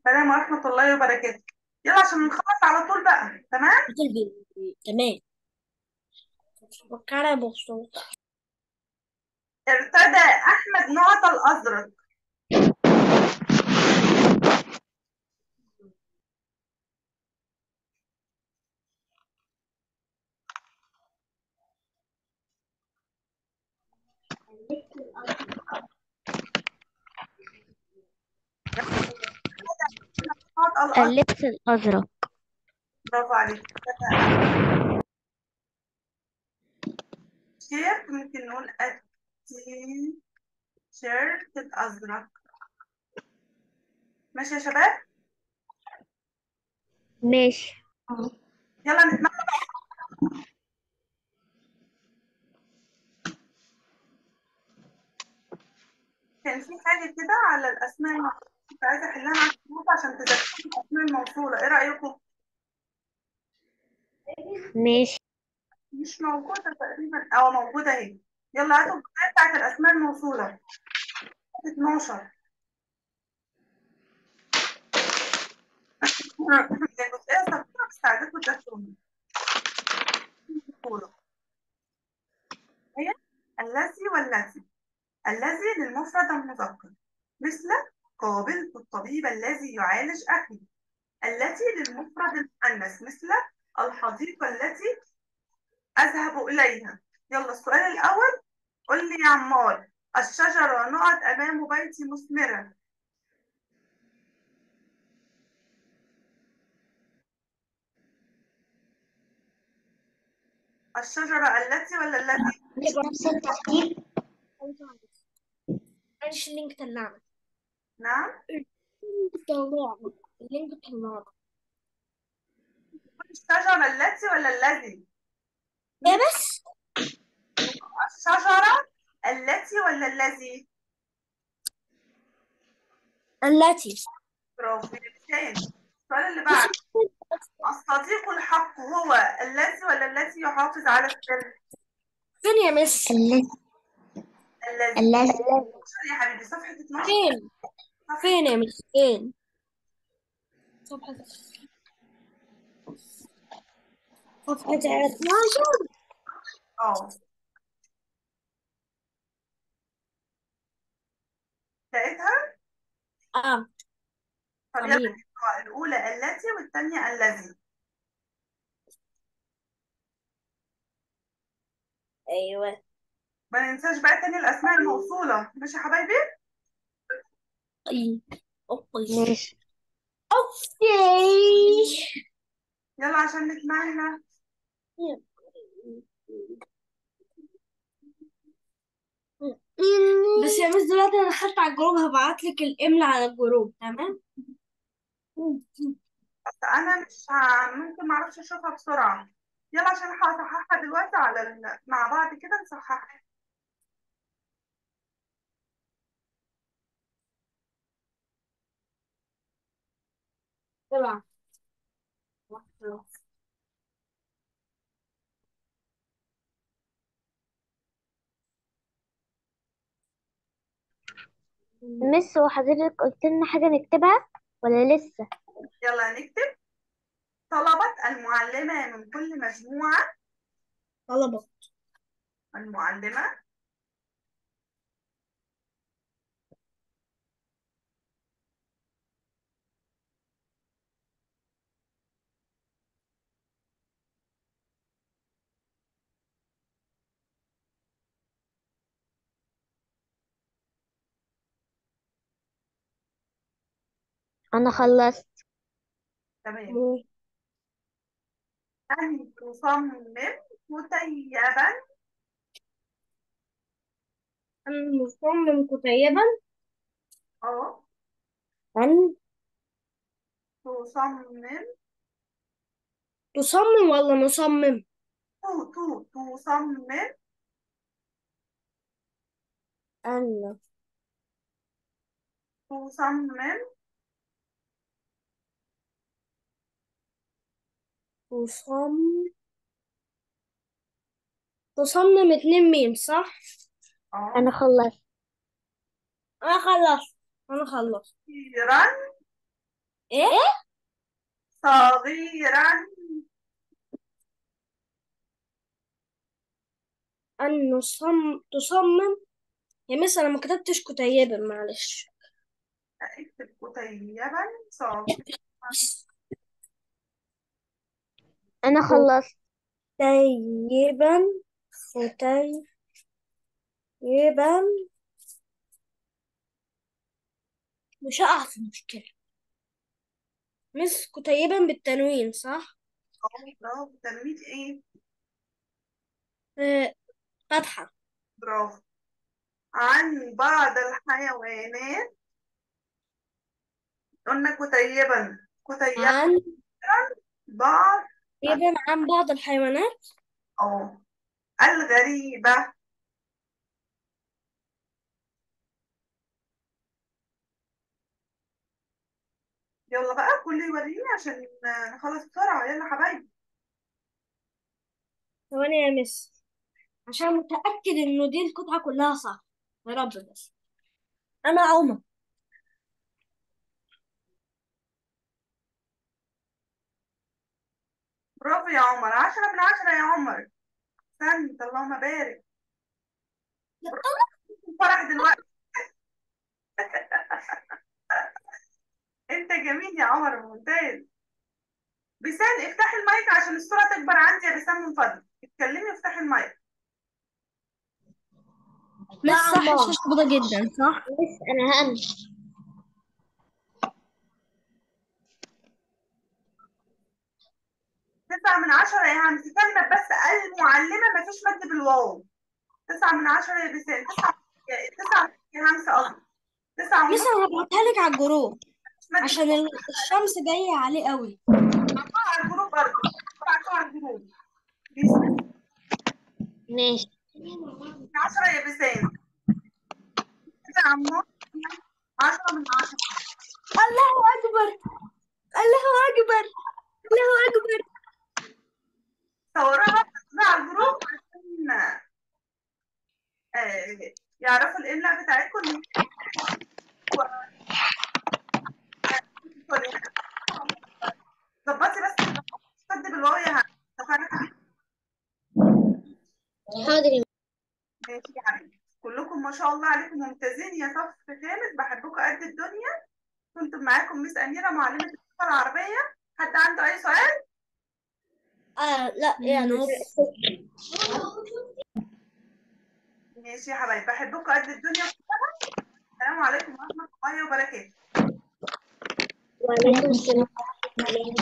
السلام ورحمة الله وبركاته يلا عشان نخلص على طول بقى تمام قلبي تمام وكان مبسوط ارتدى أحمد نعط الأزرق نعط الأزرق اللبس الأزرق برافو عليك شيرت ممكن نقول التي شيرت الأزرق ماشي يا شباب ماشي يلا نتمنى كان في حاجة كده على الأسماء الموصولة كنت عايزة أحلها معاكم النهاردة عشان تذاكروا الأسماء الموصولة إيه رأيكم؟ ماشي مش موجودة تقريبا أو موجودة أهي يلا هاتوا الجزئية بتاعت الأسماء الموصولة 12 الجزئية صغيرة بس عايزاكم تذاكروها موصولة هي الذي والتي الذي للمفرد المذكر مثل قابلت الطبيب الذي يعالج أخي التي للمفرد المؤنث مثل الحديقة التي أذهب إليها يلا السؤال الأول قل لي يا عمار الشجرة نقط أمام بيتي مثمرة الشجرة التي ولا التي؟ نفس الترتيب معلش اللينك طلعنا نعم اللينك طلعنا اللينك طلعنا الشجرة التي ولا الذي؟ ايه بس الشجرة التي ولا الذي؟ التي برافو الثاني السؤال اللي بعد الصديق الحق هو الذي ولا التي يحافظ على السر؟ فين يا مس الذي الذي الذي يا حبيبي صفحة 12 فين فين يا مس فين صفحة صفحة 12 اه لقيتها؟ اه طب يلا تمام نقرأ الأولى التي والثانية الذي ايوه ما ننساش بقى تاني الأسماء الموصولة ماشي يا حبايبي؟ أي. اوكي ماشي اوكي يلا عشان نتمنى بس يا مس دلوقتي انا دخلت على الجروب هبعت لك الاملا على الجروب تمام بس أنا مش ه... ممكن معرفش أشوفها بسرعة يلا عشان هصححها دلوقتي على ال... مع بعض كده نصححها طبعا مس هو حضرتك قلت لنا حاجة نكتبها ولا لسه يلا نكتب طلبت المعلمة من كل مجموعة طلبة المعلمة أنا خلصت تمام أن تصمم كتيبا أنا مصمم كتيبا أو أن تصمم تصمم ولا نصمم تو تو تصمم أن تصمم تصمم تصمم اتنين ميم صح؟ أو أنا خلصت أنا خلصت أنا خلصت كثيرا ايه صغيرا ان نصم تصمم يا مس انا ما كتبتش كتيبا معلش اكتب كتيبا صغيرا انا خلصت كتيبا كتيبا مش هقع في مشكلة مس كتيبا بالتنوين صح؟ برافو تلميذ ايه آه، فتحة برافو عن بعض الحيوانات قلنا كتيبا كتيبا عن بعض كتيبا عن بعض الحيوانات اه الغريبة يلا بقى كله يوريني عشان نخلص بسرعة يلا حبايبي ثواني يا مس عشان متأكد انه دي القطعة كلها صح يا رب بس انا عمر برافو يا عمر عشرة من عشرة يا عمر استنى اللهم بارك فرح دلوقتي انت جميل يا عمر ممتاز بسان افتحي المايك عشان الصورة تكبر عندي يا بسام من فضلك اتكلمي وافتحي المايك مس صح الله. الشاشة بيضة جدا صح؟ بس انا هأمشي تسعة من عشرة يا همسة كلمة بس المعلمة مفيش مد بالواو تسعة من عشرة يا بسام تسعة تسعة يا همسة قصدي تسعة مس ونص انا هبعتها لك على الجروب مد عشان ال- الشمس جاية عليه قوي بعتوها على الجروب برضه بعتوها على الجروب بسام ماشي من عشرة يا بسام تسعة ونص عشرة من عشرة الله اكبر الله اكبر الله اكبر صورها بقى على الجروب عشان آه، يعرفوا الإملاء بتاعتكم و- ظبطي بس صد بالواو يا هم اتفقنا حاضر يا ماشي يا حبيبي كلكم ما شاء الله عليكم ممتازين يا صف خامس بحبكم قد الدنيا كنت معاكم مس أميرة معلمة اللغة العربية حد عنده أي سؤال؟ آه لا يا نص ماشي يا حبايبي بحبكم قد الدنيا كلها السلام عليكم ورحمة الله وبركاته وعليكم السلام